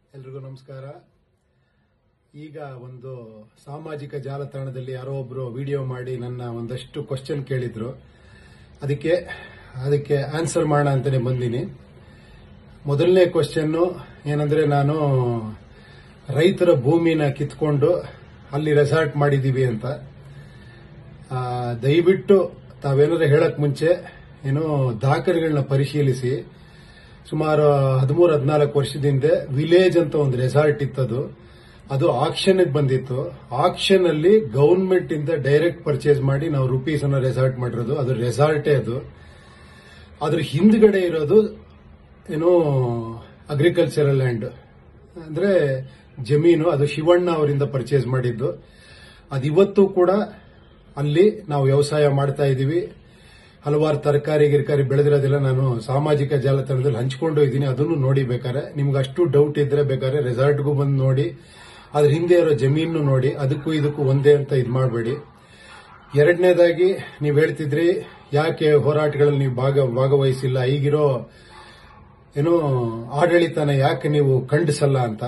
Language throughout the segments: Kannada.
ಎಲ್ರಿಗೂ ನಮಸ್ಕಾರ ಈಗ ಒಂದು ಸಾಮಾಜಿಕ ಜಾಲತಾಣದಲ್ಲಿ ಯಾರೋ ಒಬ್ರು ವಿಡಿಯೋ ಮಾಡಿ ನನ್ನ ಒಂದಷ್ಟು ಕ್ವಶನ್ ಕೇಳಿದ್ರು ಅದಕ್ಕೆ ಅದಕ್ಕೆ ಆನ್ಸರ್ ಮಾಡೋಣ ಅಂತಾನೆ ಬಂದೀನಿ ಮೊದಲನೇ ಕ್ವಶನ್ ಏನಂದ್ರೆ ನಾನು ರೈತರ ಭೂಮಿನ ಕಿತ್ಕೊಂಡು ಅಲ್ಲಿ ರೆಸಾರ್ಟ್ ಮಾಡಿದೀವಿ ಅಂತ ಆ, ದಯವಿಟ್ಟು ತಾವೇನಾದ್ರೆ ಹೇಳಕ್ ಮುಂಚೆ ಏನೋ ದಾಖಲೆಗಳನ್ನ ಪರಿಶೀಲಿಸಿ ಸುಮಾರು ಹದಿಮೂರು ಹದಿನಾಲ್ಕು ವರ್ಷದಿಂದ ವಿಲೇಜ್ ಅಂತ ಒಂದು ರೆಸಾರ್ಟ್ ಇತ್ತದು ಅದು ಆಕ್ಷನ್ ಬಂದಿತ್ತು ಆಕ್ಷನ್ ಅಲ್ಲಿ ಗವರ್ಮೆಂಟ್ ಇಂದ ಡೈರೆಕ್ಟ್ ಪರ್ಚೇಸ್ ಮಾಡಿ ನಾವು ರುಪೀಸ್ ಅನ್ನ ರೆಸಾರ್ಟ್ ಮಾಡಿರೋದು ಅದು ರೆಸಾರ್ಟೇ ಅದು ಅದ್ರ ಹಿಂದ್ಗಡೆ ಇರೋದು ಏನೋ ಅಗ್ರಿಕಲ್ಚರಲ್ ಲ್ಯಾಂಡ್ ಅಂದ್ರೆ ಜಮೀನು ಅದು ಶಿವಣ್ಣ ಅವರಿಂದ ಪರ್ಚೇಸ್ ಮಾಡಿದ್ದು ಅದಿವತ್ತು ಕೂಡ ಅಲ್ಲಿ ನಾವು ವ್ಯವಸಾಯ ಮಾಡ್ತಾ ಇದ್ದೀವಿ ಹಲವಾರು ತರಕಾರಿ ಗಿರ್ಕಾರಿ ಬೆಳೆದಿರೋದೆಲ್ಲ ನಾನು ಸಾಮಾಜಿಕ ಜಾಲತಾಣದಲ್ಲಿ ಹಂಚ್ಕೊಂಡು ಇದ್ದೀನಿ ಅದನ್ನು ನೋಡಿ ಬೇಕಾರೆ ನಿಮ್ಗೆ ಅಷ್ಟು ಡೌಟ್ ಇದ್ರೆ ಬೇಕಾದ್ರೆ ರೆಸಾರ್ಟ್ಗೂ ಬಂದು ನೋಡಿ ಅದ್ರ ಹಿಂದೆ ಇರೋ ಜಮೀನು ನೋಡಿ ಅದಕ್ಕೂ ಇದಕ್ಕೂ ಒಂದೇ ಅಂತ ಇದು ಮಾಡಬೇಡಿ ಎರಡನೇದಾಗಿ ನೀವು ಹೇಳ್ತಿದ್ರಿ ಯಾಕೆ ಹೋರಾಟಗಳಲ್ಲಿ ನೀವು ಭಾಗ ಭಾಗವಹಿಸಿಲ್ಲ ಈಗಿರೋ ಏನೋ ಆಡಳಿತನ ಯಾಕೆ ನೀವು ಖಂಡಿಸಲ್ಲ ಅಂತ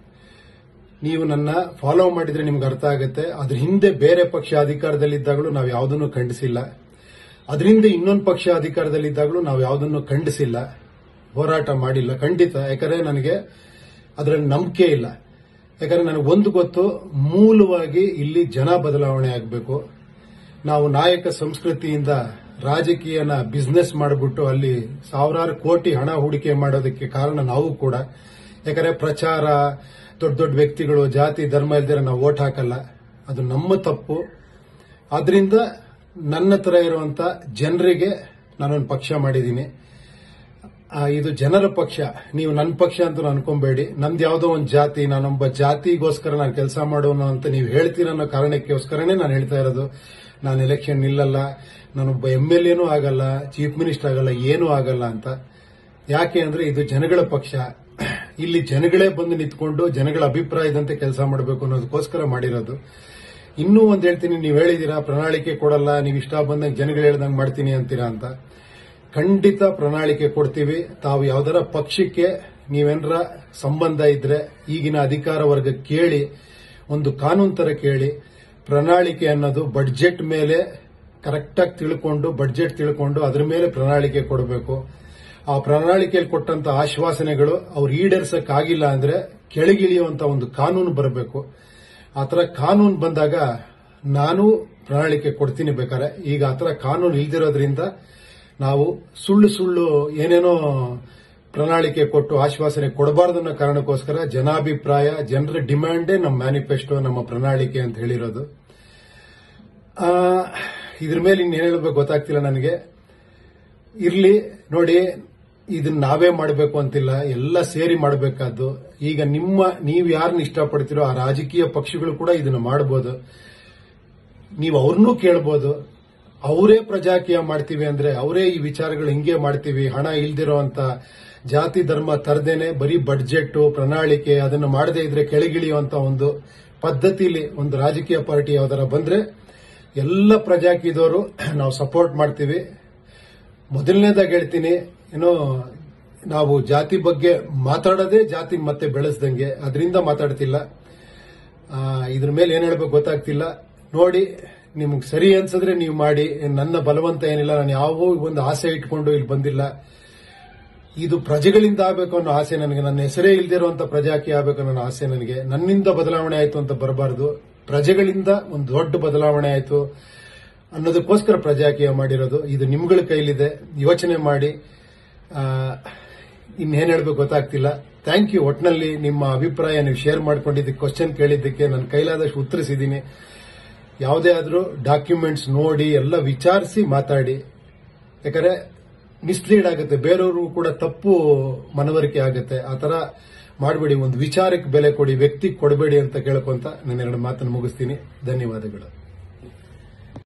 ನೀವು ನನ್ನ ಫಾಲೋ ಮಾಡಿದ್ರೆ ನಿಮ್ಗೆ ಅರ್ಥ ಆಗುತ್ತೆ ಅದ್ರ ಹಿಂದೆ ಬೇರೆ ಪಕ್ಷ ಅಧಿಕಾರದಲ್ಲಿದ್ದಾಗಲೂ ನಾವು ಯಾವುದನ್ನು ಖಂಡಿಸಿಲ್ಲ ಅದರಿಂದ ಇನ್ನೊಂದು ಪಕ್ಷ ಅಧಿಕಾರದಲ್ಲಿದ್ದಾಗಲೂ ನಾವು ಯಾವುದನ್ನು ಖಂಡಿಸಿಲ್ಲ ಹೋರಾಟ ಮಾಡಿಲ್ಲ ಖಂಡಿತ ಯಾಕಂದ್ರೆ ನನಗೆ ಅದರ ನಂಬಿಕೆ ಇಲ್ಲ ಯಾಕಂದ್ರೆ ನನಗೆ ಒಂದು ಗೊತ್ತು ಮೂಲವಾಗಿ ಇಲ್ಲಿ ಜನ ಬದಲಾವಣೆ ಆಗಬೇಕು ನಾವು ನಾಯಕ ಸಂಸ್ಕೃತಿಯಿಂದ ರಾಜಕೀಯನ ಬಿಸ್ನೆಸ್ ಮಾಡಿಬಿಟ್ಟು ಅಲ್ಲಿ ಸಾವಿರಾರು ಕೋಟಿ ಹಣ ಹೂಡಿಕೆ ಮಾಡೋದಕ್ಕೆ ಕಾರಣ ನಾವು ಕೂಡ ಯಾಕಂದ್ರೆ ಪ್ರಚಾರ ದೊಡ್ಡ ದೊಡ್ಡ ವ್ಯಕ್ತಿಗಳು ಜಾತಿ ಧರ್ಮ ಇಲ್ದಿರ ನಾವು ಓಟ್ ಹಾಕಲ್ಲ ಅದು ನಮ್ಮ ತಪ್ಪು ಆದ್ರಿಂದ ನನ್ನ ತರ ಇರುವಂತ ಜನರಿಗೆ ನಾನೊಂದು ಪಕ್ಷ ಮಾಡಿದ್ದೀನಿ ಆ, ಇದು ಜನರ ಪಕ್ಷ ನೀವು ನನ್ನ ಪಕ್ಷ ಅಂತ ಅನ್ಕೊಂಬೇಡಿ ನಂದು ಯಾವುದೋ ಒಂದು ಜಾತಿ ನಾನೊಬ್ಬ ಜಾತಿಗೋಸ್ಕರ ನಾನು ಕೆಲಸ ಮಾಡೋನು ಅಂತ ನೀವು ಹೇಳ್ತೀರ ಅನ್ನೋ ಕಾರಣಕ್ಕೋಸ್ಕರನೇ ನಾನು ಹೇಳ್ತಾ ಇರೋದು ನಾನು ಎಲೆಕ್ಷನ್ ನಿಲ್ಲಲ್ಲ ನಾನೊಬ್ಬ ಎಂ ಎಲ್ ಎನೂ ಆಗಲ್ಲ ಚೀಫ್ ಮಿನಿಸ್ಟರ್ ಆಗಲ್ಲ ಏನೂ ಆಗಲ್ಲ ಅಂತ ಯಾಕೆ ಅಂದ್ರೆ ಇದು ಜನಗಳ ಪಕ್ಷ ಇಲ್ಲಿ ಜನಗಳೇ ಬಂದು ನಿಂತ್ಕೊಂಡು ಜನಗಳ ಅಭಿಪ್ರಾಯದಂತೆ ಕೆಲಸ ಮಾಡಬೇಕು ಅನ್ನೋದಕ್ಕೋಸ್ಕರ ಮಾಡಿರೋದು ಇನ್ನೂ ಒಂದ್ ಹೇಳ್ತೀನಿ ನೀವು ಹೇಳಿದೀರಾ ಪ್ರಣಾಳಿಕೆ ಕೊಡಲ್ಲ ನೀವು ಇಷ್ಟ ಬಂದಂಗೆ ಜನಗಳು ಹೇಳ್ದಂಗೆ ಮಾಡ್ತೀನಿ ಅಂತೀರಾ ಅಂತ ಖಂಡಿತ ಪ್ರಣಾಳಿಕೆ ಕೊಡ್ತೀವಿ ತಾವು ಯಾವ್ದಾರ ಪಕ್ಷಕ್ಕೆ ನೀವೇನರ ಸಂಬಂಧ ಇದ್ರೆ ಈಗಿನ ಅಧಿಕಾರ ವರ್ಗ ಕೇಳಿ ಒಂದು ಕಾನೂನು ತರ ಕೇಳಿ ಪ್ರಣಾಳಿಕೆ ಅನ್ನೋದು ಬಡ್ಜೆಟ್ ಮೇಲೆ ಕರೆಕ್ಟಾಗಿ ತಿಳ್ಕೊಂಡು ಬಡ್ಜೆಟ್ ತಿಳ್ಕೊಂಡು ಅದ್ರ ಮೇಲೆ ಪ್ರಣಾಳಿಕೆ ಕೊಡಬೇಕು ಆ ಪ್ರಣಾಳಿಕೆಯಲ್ಲಿ ಕೊಟ್ಟಂತ ಆಶ್ವಾಸನೆಗಳು ಅವ್ರು ಈಡೇರ್ಸಕ್ಕಾಗಿಲ್ಲ ಅಂದ್ರೆ ಕೆಳಗಿಳಿಯುವಂತ ಒಂದು ಕಾನೂನು ಬರಬೇಕು ಆ ತರ ಕಾನೂನು ಬಂದಾಗ ನಾನು ಪ್ರಣಾಳಿಕೆ ಕೊಡ್ತೀನಿ ಬೇಕಾರೆ ಈಗ ಆ ತರ ಕಾನೂನು ಇಲ್ದಿರೋದ್ರಿಂದ ನಾವು ಸುಳ್ಳು ಸುಳ್ಳು ಏನೇನೋ ಪ್ರಣಾಳಿಕೆ ಕೊಟ್ಟು ಆಶ್ವಾಸನೆ ಕೊಡಬಾರ್ದು ಅನ್ನೋ ಕಾರಣಕ್ಕೋಸ್ಕರ ಜನಾಭಿಪ್ರಾಯ ಜನರ ಡಿಮ್ಯಾಂಡೇ ನಮ್ಮ ಮ್ಯಾನಿಫೆಸ್ಟೋ ನಮ್ಮ ಪ್ರಣಾಳಿಕೆ ಅಂತ ಹೇಳಿರೋದು ಆ, ಇದ್ರ ಮೇಲೆ ಇನ್ನೇನು ಹೇಳಬೇಕು ಗೊತ್ತಾಗ್ತಿಲ್ಲ ನನಗೆ ಇರ್ಲಿ ನೋಡಿ ಇದನ್ನ ನಾವೇ ಮಾಡಬೇಕು ಅಂತಿಲ್ಲ ಎಲ್ಲ ಸೇರಿ ಮಾಡಬೇಕಾದ್ದು ಈಗ ನಿಮ್ಮ ನೀವು ಯಾರನ್ನ ಇಷ್ಟಪಡ್ತೀರೋ ಆ ರಾಜಕೀಯ ಪಕ್ಷಗಳು ಕೂಡ ಇದನ್ನ ಮಾಡಬಹುದು ನೀವು ಅವ್ರನ್ನೂ ಕೇಳ್ಬೋದು ಅವರೇ ಪ್ರಜಾಕೀಯ ಮಾಡ್ತೀವಿ ಅಂದ್ರೆ ಅವರೇ ಈ ವಿಚಾರಗಳು ಹಿಂಗೆ ಮಾಡ್ತೀವಿ ಹಣ ಇಲ್ದಿರೋ ಅಂತ ಜಾತಿ ಧರ್ಮ ತರದೇನೆ ಬರೀ ಬಡ್ಜೆಟ್ ಪ್ರಣಾಳಿಕೆ ಅದನ್ನು ಮಾಡದೇ ಇದ್ರೆ ಕೆಳಗಿಳಿಯುವಂತ ಒಂದು ಪದ್ಧತಿಲಿ ಒಂದು ರಾಜಕೀಯ ಪಾರ್ಟಿ ಯಾವ್ದಾರ ಬಂದ್ರೆ ಎಲ್ಲ ಪ್ರಜಾಕೀಯದವರು ನಾವು ಸಪೋರ್ಟ್ ಮಾಡ್ತೀವಿ ಮೊದಲನೇದಾಗಿ ಹೇಳ್ತೀನಿ ಏನೋ ನಾವು ಜಾತಿ ಬಗ್ಗೆ ಮಾತಾಡೋದೇ ಜಾತಿ ಮತ್ತೆ ಬೆಳೆಸ್ದಂಗೆ ಅದರಿಂದ ಮಾತಾಡ್ತಿಲ್ಲ ಆ, ಇದ್ರ ಮೇಲೆ ಏನ್ ಹೇಳ್ಬೇಕು ಗೊತ್ತಾಗ್ತಿಲ್ಲ ನೋಡಿ ನಿಮ್ಗೆ ಸರಿ ಅನ್ಸಿದ್ರೆ ನೀವು ಮಾಡಿ ನನ್ನ ಬಲವಂತ ಏನಿಲ್ಲ ನಾನು ಯಾವ ಒಂದು ಆಸೆ ಇಟ್ಕೊಂಡು ಇಲ್ಲಿ ಬಂದಿಲ್ಲ ಇದು ಪ್ರಜೆಗಳಿಂದ ಆಗಬೇಕು ಅನ್ನೋ ಆಸೆ ನನಗೆ ನನ್ನ ಹೆಸರೇ ಇಲ್ದಿರುವಂತ ಪ್ರಜಾಕೀಯ ಆಗಬೇಕು ಅನ್ನೋ ಆಸೆ ನನಗೆ ನನ್ನಿಂದ ಬದಲಾವಣೆ ಆಯ್ತು ಅಂತ ಬರಬಾರದು ಪ್ರಜೆಗಳಿಂದ ಒಂದು ದೊಡ್ಡ ಬದಲಾವಣೆ ಆಯ್ತು ಅನ್ನೋದಕ್ಕೋಸ್ಕರ ಪ್ರಜಾಕೀಯ ಮಾಡಿರೋದು ಇದು ನಿಮ್ಗಳ ಕೈಲಿದೆ ಯೋಚನೆ ಮಾಡಿ ಆ, ಇನ್ನೇನ್ ಹೇಳ್ಬೇಕು ಗೊತ್ತಾಗ್ತಿಲ್ಲ ಥ್ಯಾಂಕ್ ಯು ಒಟ್ನಲ್ಲಿ ನಿಮ್ಮ ಅಭಿಪ್ರಾಯ ನೀವು ಶೇರ್ ಮಾಡ್ಕೊಂಡಿದ್ದಕ್ಕೆ ಕ್ವಶನ್ ಕೇಳಿದ್ದಕ್ಕೆ ನನ್ನ ಕೈಲಾದಷ್ಟು ಉತ್ತರಿಸಿದ್ದೀನಿ ಯಾವುದೇ ಆದರೂ ಡಾಕ್ಯುಮೆಂಟ್ಸ್ ನೋಡಿ ಎಲ್ಲ ವಿಚಾರಿಸಿ ಮಾತಾಡಿ ಯಾಕಂದ್ರೆ ಮಿಸ್ಲೀಡ್ ಆಗುತ್ತೆ ಬೇರೆಯವರು ಕೂಡ ತಪ್ಪು ಮನವರಿಕೆ ಆಗುತ್ತೆ ಆ ತರ ಮಾಡಬೇಡಿ ಒಂದು ವಿಚಾರಕ್ಕೆ ಬೆಲೆ ಕೊಡಿ ವ್ಯಕ್ತಿಗೆ ಕೊಡಬೇಡಿ ಅಂತ ಕೇಳ್ಕೊಂತ ನನ್ನ ಎರಡು ಮಾತನ್ನು ಮುಗಿಸ್ತೀನಿ ಧನ್ಯವಾದಗಳು